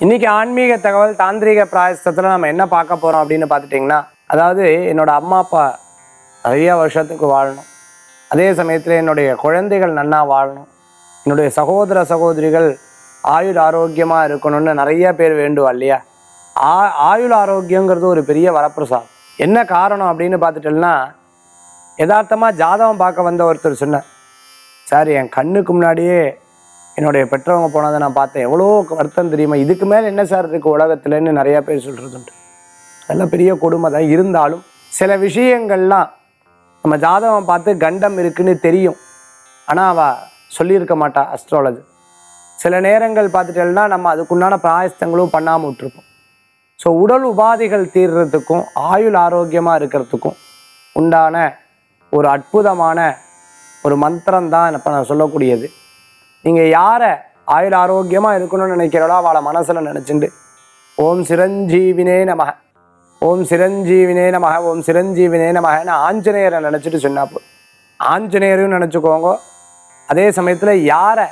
இன்னைக்கு ஆன்மீக தகவல் தாந்திரீக பிராயசத்தில் நம்ம என்ன பார்க்க போகிறோம் அப்படின்னு பார்த்துட்டிங்கன்னா அதாவது என்னோட அம்மா அப்பா நிறைய வருஷத்துக்கு வாழணும் அதே சமயத்தில் என்னுடைய குழந்தைகள் நன்னா வாழணும் என்னுடைய சகோதர சகோதரிகள் ஆயுள் ஆரோக்கியமாக இருக்கணும்னு நிறைய பேர் வேண்டுவா இல்லையா ஆ ஆயுள் ஆரோக்கியங்கிறது ஒரு பெரிய வரப்பிரசாதம் என்ன காரணம் அப்படின்னு பார்த்துட்டோம்னா யதார்த்தமாக ஜாதகம் பார்க்க வந்த ஒருத்தர் சொன்னார் சார் என் கண்ணுக்கு முன்னாடியே என்னுடைய பெற்றவங்க போனதை நான் பார்த்தேன் எவ்வளோ வருத்தம் தெரியுமா இதுக்கு மேலே என்ன சார் இருக்குது உலகத்துலன்னு நிறையா பேர் சொல்கிறது உண்டு அதெல்லாம் பெரிய கொடுமை தான் இருந்தாலும் சில விஷயங்கள்லாம் நம்ம ஜாதகம் பார்த்து கண்டம் இருக்குன்னு தெரியும் ஆனால் அவள் சொல்லியிருக்க மாட்டா அஸ்ட்ராலஜி சில நேரங்கள் பார்த்துட்டேன்னா நம்ம அதுக்குண்டான பிராயஸ்தங்களும் பண்ணாமல் விட்டுருப்போம் ஸோ உடல் உபாதைகள் தீர்றதுக்கும் ஆயுள் ஆரோக்கியமாக இருக்கிறதுக்கும் உண்டான ஒரு அற்புதமான ஒரு மந்திரம் தான் இப்போ நான் சொல்லக்கூடியது நீங்கள் யாரை ஆயுள் ஆரோக்கியமாக இருக்கணும்னு நினைக்கிறோடோ அவளை மனசில் நினச்சிண்டு ஓம் சிரஞ்சீவினே நமக ஓம் சிரஞ்சீவினே நமக ஓம் சிரஞ்சீவினே நமகன்னு ஆஞ்சநேயரை நினச்சிட்டு சொன்னா போதும் ஆஞ்சநேயரையும் நினச்சிக்கோங்க அதே சமயத்தில் யாரை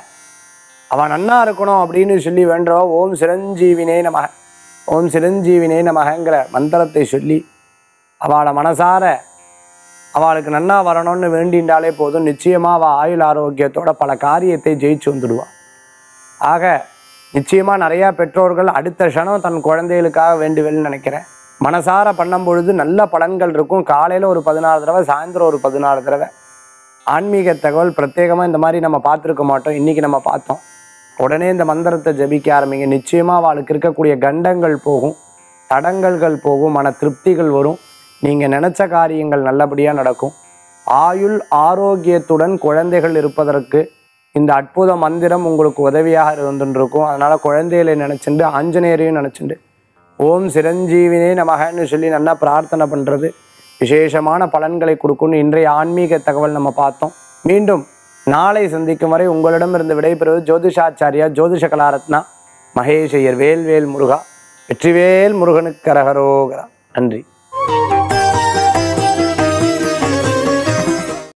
அவன் நன்னா இருக்கணும் அப்படின்னு சொல்லி வேண்டுறவா ஓம் சிரஞ்சீவினே நமக ஓம் சிரஞ்சீவினே நமகங்கிற மந்திரத்தை சொல்லி அவளை மனசார அவளுக்கு நன்னா வரணும்னு வேண்டின்றாலே போதும் நிச்சயமாக அவள் ஆயுள் ஆரோக்கியத்தோட பல காரியத்தை ஜெயிச்சு வந்துடுவாள் ஆக நிச்சயமாக நிறையா பெற்றோர்கள் அடுத்த க்ஷணம் தன் குழந்தைகளுக்காக வேண்டுவேன்னு நினைக்கிறேன் மனசார பண்ணும் பொழுது நல்ல பலன்கள் இருக்கும் காலையில் ஒரு பதினாறு தடவை சாயந்தரம் ஒரு பதினாறு தடவை ஆன்மீக தகவல் பிரத்யேகமாக இந்த மாதிரி நம்ம பார்த்துருக்க மாட்டோம் இன்றைக்கி நம்ம பார்த்தோம் உடனே இந்த மந்திரத்தை ஜபிக்க ஆரம்பிங்க நிச்சயமாக அவளுக்கு இருக்கக்கூடிய கண்டங்கள் போகும் தடங்கல்கள் போகும் மன திருப்திகள் வரும் நீங்கள் நினச்ச காரியங்கள் நல்லபடியாக நடக்கும் ஆயுள் ஆரோக்கியத்துடன் குழந்தைகள் இருப்பதற்கு இந்த அற்புத மந்திரம் உங்களுக்கு உதவியாக இருந்துருக்கும் அதனால் குழந்தைகளை நினச்சிண்டு ஆஞ்சநேயரையும் நினச்சிண்டு ஓம் சிரஞ்சீவினே நமகன்னு சொல்லி நல்லா பிரார்த்தனை பண்ணுறது விசேஷமான பலன்களை கொடுக்கும்னு இன்றைய ஆன்மீக தகவல் நம்ம பார்த்தோம் மீண்டும் நாளை சந்திக்கும் வரை உங்களிடமிருந்து விடைபெறுவது ஜோதிஷாச்சாரியா ஜோதிஷ கலாரத்னா மகேஷையர் வேல்வேல் முருகா வெற்றிவேல் முருகனுக்கு கரகரோகரா நன்றி